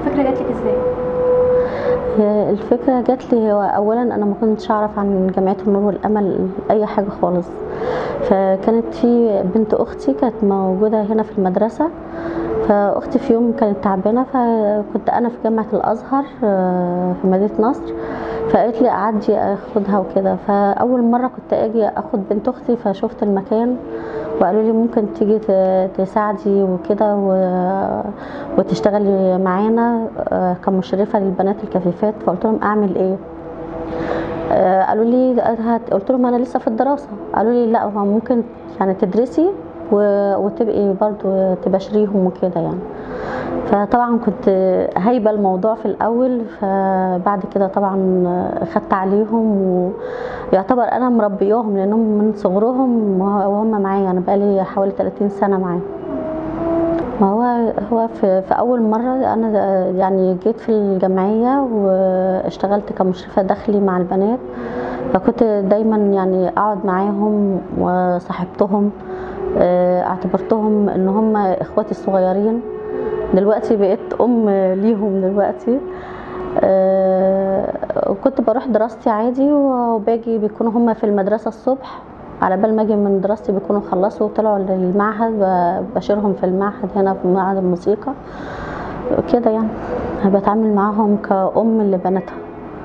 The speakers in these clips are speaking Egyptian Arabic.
الفكره جات لك ازاي هي الفكرة جات لي هو أولا أنا ما كنتش أعرف عن جمعية النور والأمل أي حاجة خالص فكانت في بنت أختي كانت موجودة هنا في المدرسة فأختي في يوم كانت تعبانة فكنت أنا في جامعة الأزهر آه، في مدينة نصر فقالت لي أعدي أخدها وكده فأول مرة كنت أجي أخد بنت أختي فشفت المكان وقالوا لي ممكن تيجي ت- تساعدي وكده و- وتشتغلي معانا آه، كمشرفة للبنات الكفيفات فقلت لهم أعمل إيه آه، قالوا لي هت... قلت لهم انا لسه في الدراسه قالوا لي لا هو ممكن يعني تدرسي و... وتبقي برضو تباشريهم وكده يعني فطبعا كنت هايبه الموضوع في الاول فبعد كده طبعا خدت عليهم ويعتبر انا مربياهم لانهم من صغرهم وهم معايا انا بقالي حوالي 30 سنه معاهم ما هو هو في, في اول مره انا يعني جيت في الجمعيه واشتغلت كمشرفه داخلي مع البنات فكنت دايما يعني اقعد معاهم وصاحبتهم آه، اعتبرتهم ان هم اخواتي الصغيرين دلوقتي بقيت ام ليهم دلوقتي آه، كنت بروح دراستي عادي وباجي بيكونوا هم في المدرسه الصبح على بال ما اجي من دراستي بيكونوا خلصوا وطلعوا للمعهد ب- بشيرهم في المعهد هنا في معهد الموسيقى كده يعني بتعامل معاهم كأم لبناتها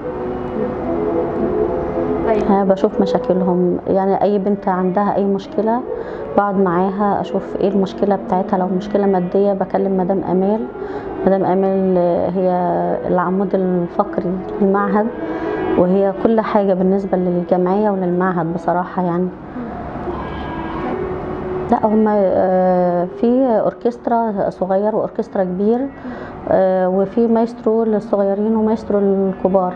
طيب أنا بشوف مشاكلهم يعني اي بنت عندها اي مشكله بقعد معاها اشوف ايه المشكله بتاعتها لو مشكله ماديه بكلم مدام امال مدام امال هي العمود الفقري للمعهد وهي كل حاجه بالنسبه للجمعيه وللمعهد بصراحه يعني لا هما آه، في اوركسترا صغير واوركسترا كبير آه، وفي مايسترو للصغيرين ومايسترو للكبار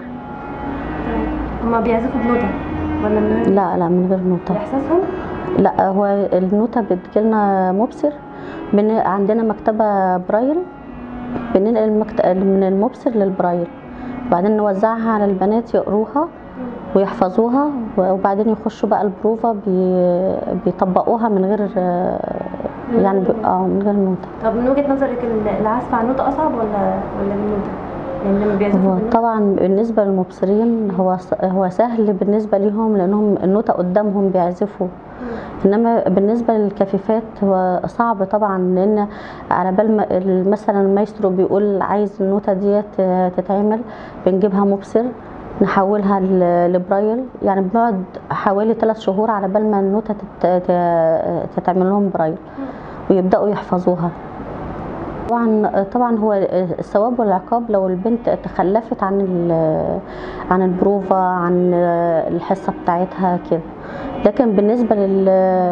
هما بيعزفوا بنوتة ولا من غير لا لا من غير نوتة احساسهم لا هو النوتة بتجيلنا مبصر بن... عندنا مكتبة برايل بننقل المكت... من المبصر للبرايل وبعدين نوزعها على البنات يقروها ويحفظوها وبعدين يخشوا بقى البروفا بي... بيطبقوها من غير يعني ب... اه من غير نوتة طب من وجهة نظرك ال- العزف على النوتة أصعب ولا ولا بالنوتة؟ يعني لما بيعزفوا هو بالنوتة طبعا بالنسبة للمبصرين هو س- هو سهل بالنسبة ليهم لأنهم النوتة قدامهم بيعزفوا انما بالنسبه للكفيفات هو صعب طبعا لان على بال ما ال- مثلا المايسترو بيقول عايز النوته ديت تتعمل بنجيبها مبصر نحولها ل- لبرايل يعني بنقعد حوالي ثلاث شهور على بال ما النوته تت- ت- تتعمل لهم برايل ويبداوا يحفظوها طبعا طبعا هو الثواب والعقاب لو البنت تخلفت عن ال- عن البروفا عن الحصه بتاعتها كده لكن بالنسبه لل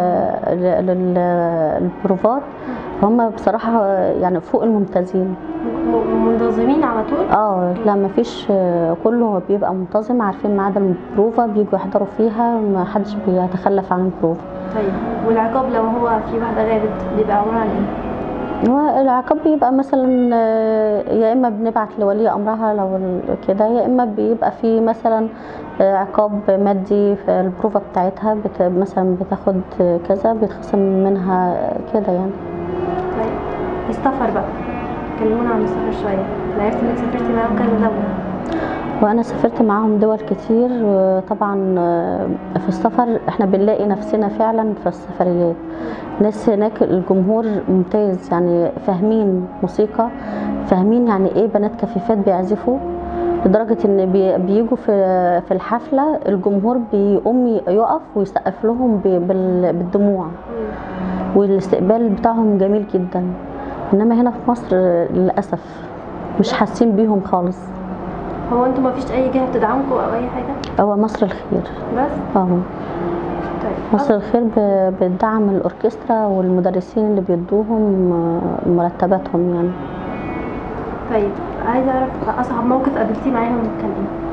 لل- للبروفات هم بصراحه يعني فوق الممتازين م- م- منتظمين على طول اه لا ما فيش كله بيبقى منتظم عارفين ميعاد البروفا بيجوا يحضروا فيها ما حدش بيتخلف عن البروفا طيب والعقاب لو هو في واحدة غابت بيبقى عبارة عن ايه؟ هو العقاب بيبقى مثلا آه، يا اما بنبعت لولي امرها لو ال- كده يا اما بيبقى في مثلا آه، عقاب مادي في البروفا بتاعتها بت مثلا بتاخد كذا بيتخصم منها كده يعني طيب السفر بقى كلمونا عن السفر شوية أنا عرفت إنك سافرتي معاهم كذا دولة وانا سافرت معاهم دول كتير وطبعا آه، في السفر احنا بنلاقي نفسنا فعلا في السفريات ناس هناك الجمهور ممتاز يعني فاهمين موسيقى فاهمين يعني ايه بنات كفيفات بيعزفوا لدرجة ان بي- بيجوا في في الحفلة الجمهور بيقوم يقف ويسقف لهم ب- بال- بالدموع والاستقبال بتاعهم جميل جدا انما هنا في مصر للاسف مش حاسين بيهم خالص هو انتوا مفيش أي جهة بتدعمكم أو أي حاجة؟ هو مصر الخير بس؟ اهو طيب مصر الخير ب- بتدعم الاوركسترا والمدرسين اللي بيدوهم آه، مرتباتهم يعني طيب عايزة أعرف أصعب موقف قابلتيه معاهم كان ايه؟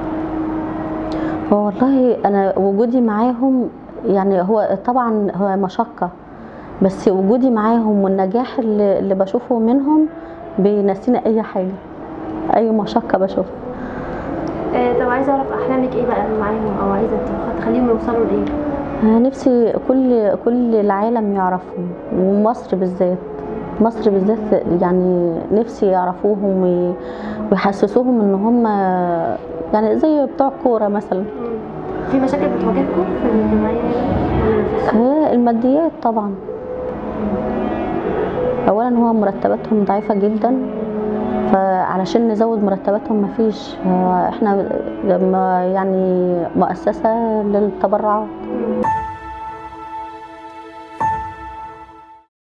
هو والله انا وجودي معاهم يعني هو طبعا هو مشقة بس وجودي معاهم والنجاح اللي, اللي بشوفه منهم بينسيني اي حاجة اي مشقة بشوفها آه طب عايزة أعرف أحلامك ايه بقى معاهم أو عايزة تخ- تخليهم يوصلوا لإيه؟ أنا نفسي كل كل العالم يعرفهم ومصر بالذات مصر بالذات يعني نفسي يعرفوهم وي- ويحسسوهم ان هم يعني زي بتوع كوره مثلا في مشاكل بتواجهكم في الجمعيه هنا ولا مفيش؟ هي الماديات طبعا اولا هو مرتباتهم ضعيفه جدا فعلشان نزود مرتباتهم مفيش احنا لما يعني مؤسسه للتبرعات